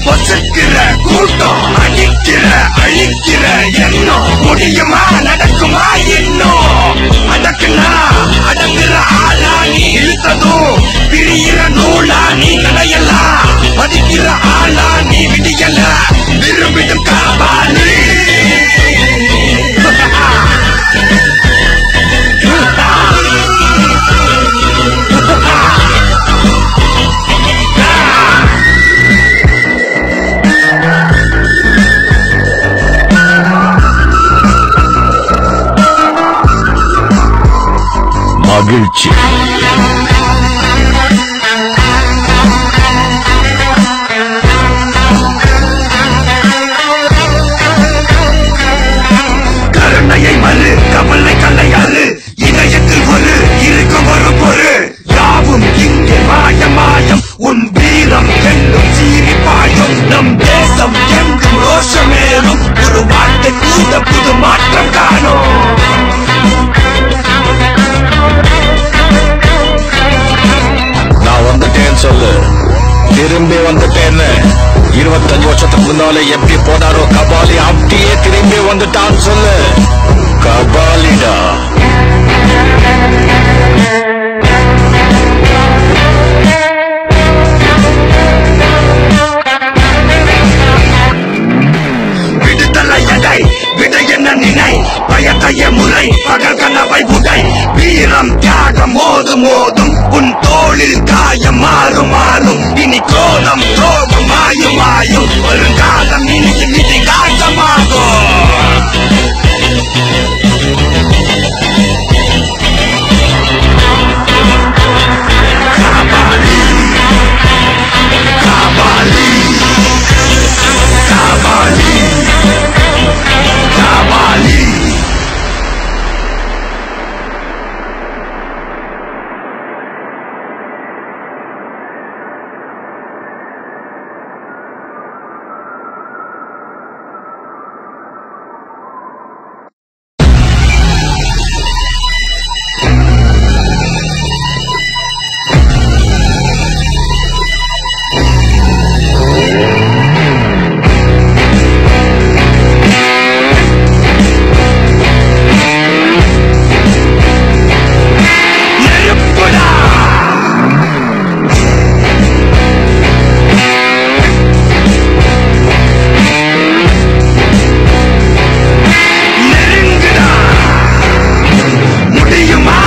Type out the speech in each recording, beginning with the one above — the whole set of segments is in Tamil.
பொசுக்கிற கூட்டம் அடிக்கிற அழிக்கிற எண்ணம் முடியுமா நடக்குமா இன்னும் அடக்குனா அடங்குற ஆளா நீ இழுத்ததும் பிரியிற நூலா நீ கடையலாம் மதிக்கிற ஆளா நீ விடியல விரும்பிடும் காபாலி மகிழ்ச்சி கருணையை மறு கவலை கல்லையாறு இதயத்தில் ஒரு இருக்கும் ஒரு பொரு யாவும் இங்கே மாயம் மாயம் உன் வீரம் என்னும் சீறி பாயும் நம் தேசம் எங்கும் ரோஷமேறும் ஒரு வார்த்தை கூட புது மாற்றம் காணும் நான் வந்துட்டேன்னு சொல்லு திரும்பி வந்துட்டேன்னு இருபத்தஞ்சு வருஷத்துக்கு முன்னால எப்படி போனாரோ கபாலி அப்படியே திரும்பி வந்துட்டான்னு சொல்லு கபாலிடா விடுதலை எடை விடை என்ன நினை பயத்தைய முறை பகல் கனவை உடை வீரம் தியாகம் மோதும் மோதும் உன் தோளில் காயம் மாறும் மாறும் இனி கோலம் கோபம் மாயும் மாயும் வருங்காலம் இனி நிதி காட்டமாகும் காபாலி காபாலி காபாலி காபாலி நெருப்புடா நெருங்குடா முடியுமா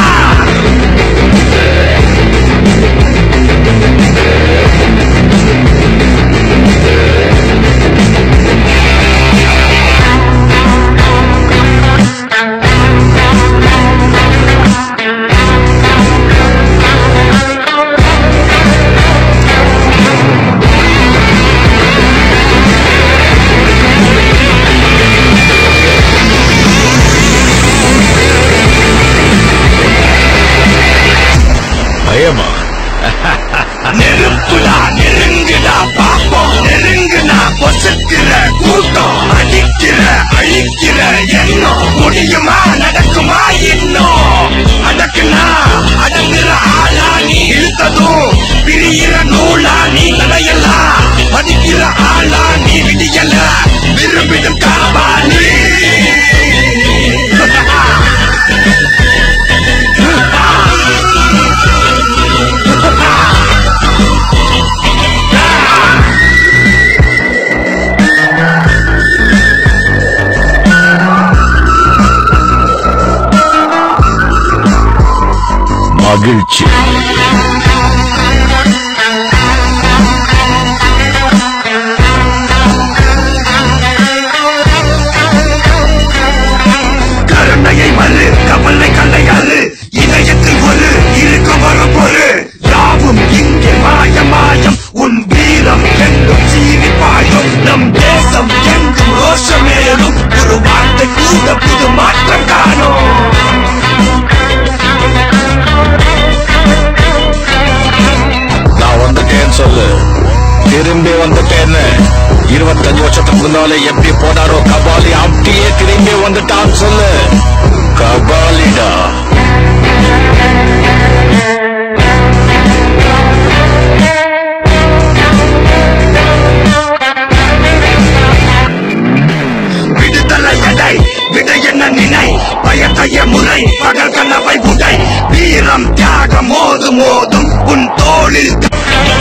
பயமா நெருப்புடா நெருங்குடா பாப்போம் நெருங்குனா பொசுக்கிற கூட்டம் அடிக்கிற அழிக்கிற எண்ணம் முடியுமா நடக்குமா இன்னும் அடக்குனா அடங்குற ஆளா நீ இழுத்ததும் பிரியிற நூலா நீ கடையலாம் மதிக்கிற ஆளா நீ விடியல விரும்பிடும் காபாலி மகிழ்ச்சி கருணையை மறு கவலை கல்லையாறு இதயத்தில் ஒரு இருக்கும் ஒரு பொரு யாவும் இங்கே மாயம் மாயம் உன் வீரம் என்னும் சீறி பாயும் நம் தேசம் எங்கும் ரோஷமேறும் ஒரு வார்த்தை கூட புது மாற்றம் காணும் நான் வந்துட்டேன்னு சொல்லு திரும்பி வந்துட்டேன்னு இருபத்தஞ்சு வருஷத்துக்கு முன்னால எப்படி போனாரோ கபாலி அப்படியே திரும்பி வந்துட்டான்னு சொல்லு கபாலிடா மோதும் உன் தோளில்